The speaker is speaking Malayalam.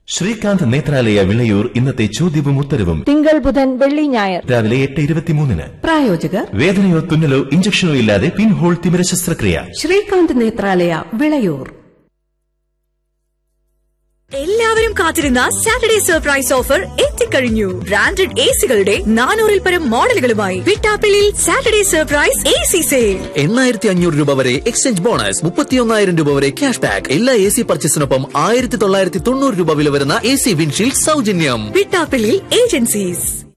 ശ്രീകാന്ത് നേത്രാലയ വിളയൂർ ഇന്നത്തെ ചോദ്യവും ഉത്തരവും തിങ്കൾ ബുധൻ വെള്ളി ഞായർ രാവിലെ എട്ട് ഇരുപത്തിമൂന്നിന് പ്രായോജകർ വേദനയോ തുന്നലോ ഇഞ്ചക്ഷനോ ഇല്ലാതെ പിൻഹോൾ തിമിര ശസ്ത്രക്രിയ ശ്രീകാന്ത് നേത്രാലയ വിളയൂർ എല്ലാവരും കാത്തിരുന്ന സാറ്റർഡേ സർപ്രൈസ് ഓഫർ എത്തിക്കഴിഞ്ഞു ബ്രാൻഡഡ് എ സികളുടെ നാനൂറിൽ പരം മോഡലുകളുമായി വിട്ടാപ്പിളിൽ Saturday surprise A C sale എണ്ണായിരത്തി അഞ്ഞൂറ് രൂപ വരെ എക്സ്ചേഞ്ച് ബോണസ് മുപ്പത്തിയൊന്നായിരം രൂപ വരെ ക്യാഷ് ബാക്ക് എല്ലാ എ സി പർച്ചേസിനൊപ്പം ആയിരത്തി തൊള്ളായിരത്തി തൊണ്ണൂറ് രൂപ വില വരുന്ന എ സി വിൻഷീൽഡ് സൗജന്യം വിട്ടാപ്പിളിൽ ഏജൻസീസ്